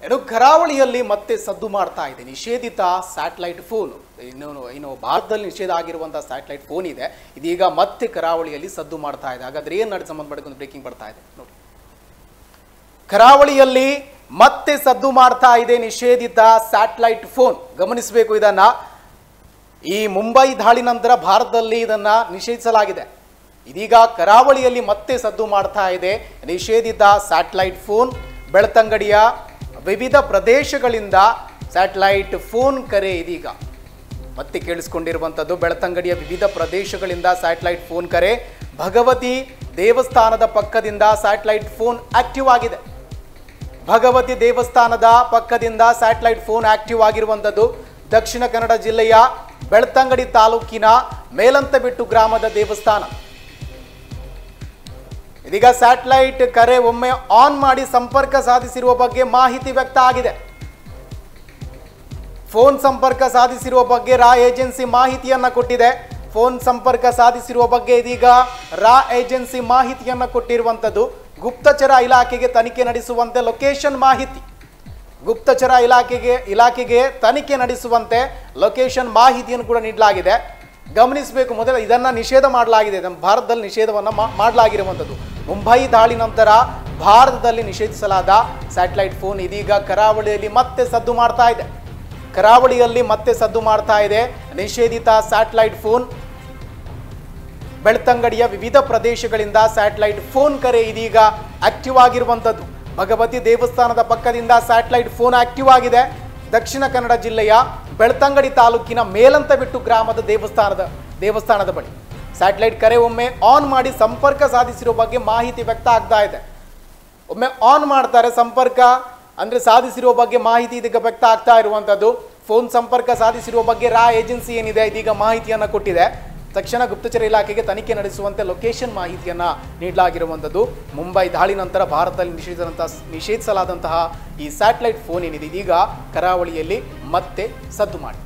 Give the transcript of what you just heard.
ಇನ್ನು ಕರಾವಳಿಯಲ್ಲಿ ಮತ್ತೆ ಸದ್ದು ಮಾಡ್ತಾ ಇದೆ ನಿಷೇಧಿತ ಸ್ಯಾಟಲೈಟ್ ಫೋನ್ ಇನ್ನು ಇನ್ನು ಭಾರತದಲ್ಲಿ ನಿಷೇಧ ಆಗಿರುವಂತಹ ಸ್ಯಾಟಲೈಟ್ ಫೋನ್ ಇದೆ ಇದೀಗ ಮತ್ತೆ ಕರಾವಳಿಯಲ್ಲಿ ಸದ್ದು ಮಾಡ್ತಾ ಇದೆ ಹಾಗಾದ್ರೆ ಏನ್ ನಡೆ ಸಂಬಂಧಪಟ್ಟ ಬ್ರೇಕಿಂಗ್ ಬರ್ತಾ ಇದೆ ನೋಡಿ ಕರಾವಳಿಯಲ್ಲಿ ಮತ್ತೆ ಸದ್ದು ಮಾಡ್ತಾ ಇದೆ ನಿಷೇಧಿತ ಸ್ಯಾಟಲೈಟ್ ಫೋನ್ ಗಮನಿಸಬೇಕು ಇದನ್ನ ಈ ಮುಂಬೈ ದಾಳಿ ನಂತರ ಭಾರತದಲ್ಲಿ ಇದನ್ನ ನಿಷೇಧಿಸಲಾಗಿದೆ ಇದೀಗ ಕರಾವಳಿಯಲ್ಲಿ ಮತ್ತೆ ಸದ್ದು ಮಾಡ್ತಾ ಇದೆ ನಿಷೇಧಿತ ಸ್ಯಾಟಲೈಟ್ ಫೋನ್ ಬೆಳ್ತಂಗಡಿಯ ವಿವಿಧ ಪ್ರದೇಶಗಳಿಂದ ಸ್ಯಾಟಲೈಟ್ ಫೋನ್ ಕರೆ ಇದೀಗ ಮತ್ತೆ ಕೇಳಿಸ್ಕೊಂಡಿರುವಂಥದ್ದು ಬೆಳ್ತಂಗಡಿಯ ವಿವಿಧ ಪ್ರದೇಶಗಳಿಂದ ಸ್ಯಾಟಲೈಟ್ ಫೋನ್ ಕರೆ ಭಗವತಿ ದೇವಸ್ಥಾನದ ಪಕ್ಕದಿಂದ ಸ್ಯಾಟಲೈಟ್ ಫೋನ್ ಆಕ್ಟಿವ್ ಆಗಿದೆ ಭಗವತಿ ದೇವಸ್ಥಾನದ ಪಕ್ಕದಿಂದ ಸ್ಯಾಟಲೈಟ್ ಫೋನ್ ಆಕ್ಟಿವ್ ಆಗಿರುವಂಥದ್ದು ದಕ್ಷಿಣ ಕನ್ನಡ ಜಿಲ್ಲೆಯ ಬೆಳ್ತಂಗಡಿ ತಾಲೂಕಿನ ಮೇಲಂತಬೆಟ್ಟು ಗ್ರಾಮದ ದೇವಸ್ಥಾನ ಇದೀಗ ಸ್ಯಾಟಲೈಟ್ ಕರೆ ಒಮ್ಮೆ ಆನ್ ಮಾಡಿ ಸಂಪರ್ಕ ಸಾಧಿಸಿರುವ ಬಗ್ಗೆ ಮಾಹಿತಿ ವ್ಯಕ್ತ ಆಗಿದೆ ಫೋನ್ ಸಂಪರ್ಕ ಸಾಧಿಸಿರುವ ಬಗ್ಗೆ ರಾ ಏಜೆನ್ಸಿ ಮಾಹಿತಿಯನ್ನ ಕೊಟ್ಟಿದೆ ಫೋನ್ ಸಂಪರ್ಕ ಸಾಧಿಸಿರುವ ಬಗ್ಗೆ ಇದೀಗ ರಾ ಏಜೆನ್ಸಿ ಮಾಹಿತಿಯನ್ನ ಕೊಟ್ಟಿರುವಂಥದ್ದು ಗುಪ್ತಚರ ಇಲಾಖೆಗೆ ತನಿಖೆ ನಡೆಸುವಂತೆ ಲೊಕೇಶನ್ ಮಾಹಿತಿ ಗುಪ್ತಚರ ಇಲಾಖೆಗೆ ಇಲಾಖೆಗೆ ತನಿಖೆ ನಡೆಸುವಂತೆ ಲೊಕೇಶನ್ ಮಾಹಿತಿಯನ್ನು ಕೂಡ ನೀಡಲಾಗಿದೆ ಗಮನಿಸಬೇಕು ಮೊದಲ ಇದನ್ನ ನಿಷೇಧ ಮಾಡಲಾಗಿದೆ ನಮ್ಮ ಭಾರತದಲ್ಲಿ ನಿಷೇಧವನ್ನು ಮಾಡಲಾಗಿರುವಂಥದ್ದು ಮುಂಬೈ ದಾಳಿ ನಂತರ ಭಾರತದಲ್ಲಿ ನಿಷೇಧಿಸಲಾದ ಸ್ಯಾಟಲೈಟ್ ಫೋನ್ ಇದೀಗ ಕರಾವಳಿಯಲ್ಲಿ ಮತ್ತೆ ಸದ್ದು ಮಾಡ್ತಾ ಇದೆ ಕರಾವಳಿಯಲ್ಲಿ ಮತ್ತೆ ಸದ್ದು ಮಾಡ್ತಾ ಇದೆ ನಿಷೇಧಿತ ಸ್ಯಾಟಲೈಟ್ ಫೋನ್ ಬೆಳ್ತಂಗಡಿಯ ವಿವಿಧ ಪ್ರದೇಶಗಳಿಂದ ಸ್ಯಾಟಲೈಟ್ ಫೋನ್ ಕರೆ ಇದೀಗ ಆಕ್ಟಿವ್ ಆಗಿರುವಂಥದ್ದು ಭಗವತಿ ದೇವಸ್ಥಾನದ ಪಕ್ಕದಿಂದ ಸ್ಯಾಟಲೈಟ್ ಫೋನ್ ಆಕ್ಟಿವ್ ಆಗಿದೆ ದಕ್ಷಿಣ ಕನ್ನಡ ಜಿಲ್ಲೆಯ ಬೆಳ್ತಂಗಡಿ ತಾಲೂಕಿನ ಮೇಲಂತಬೆಟ್ಟು ಗ್ರಾಮದ ದೇವಸ್ಥಾನದ ದೇವಸ್ಥಾನದ ಬಳಿ ಸ್ಯಾಟಲೈಟ್ ಕರೆ ಒಮ್ಮೆ ಆನ್ ಮಾಡಿ ಸಂಪರ್ಕ ಸಾಧಿಸಿರೋ ಬಗ್ಗೆ ಮಾಹಿತಿ ವ್ಯಕ್ತ ಆಗ್ತಾ ಇದೆ ಒಮ್ಮೆ ಆನ್ ಮಾಡ್ತಾರೆ ಸಂಪರ್ಕ ಅಂದ್ರೆ ಸಾಧಿಸಿರುವ ಬಗ್ಗೆ ಮಾಹಿತಿ ಇದೀಗ ವ್ಯಕ್ತ ಆಗ್ತಾ ಇರುವಂಥದ್ದು ಫೋನ್ ಸಂಪರ್ಕ ಸಾಧಿಸಿರುವ ಬಗ್ಗೆ ರಾ ಏಜೆನ್ಸಿ ಏನಿದೆ ಇದೀಗ ಮಾಹಿತಿಯನ್ನ ಕೊಟ್ಟಿದೆ ತಕ್ಷಣ ಗುಪ್ತಚರ ಇಲಾಖೆಗೆ ತನಿಖೆ ನಡೆಸುವಂತೆ ಲೊಕೇಶನ್ ಮಾಹಿತಿಯನ್ನ ನೀಡಲಾಗಿರುವಂಥದ್ದು ಮುಂಬೈ ದಾಳಿ ನಂತರ ಭಾರತದಲ್ಲಿ ನಿಷೇಧಿಸಿದಂತಹ ನಿಷೇಧಿಸಲಾದಂತಹ ಈ ಸ್ಯಾಟಲೈಟ್ ಫೋನ್ ಏನಿದೆ ಇದೀಗ ಕರಾವಳಿಯಲ್ಲಿ ಮತ್ತೆ ಸದ್ದು ಮಾಡಿ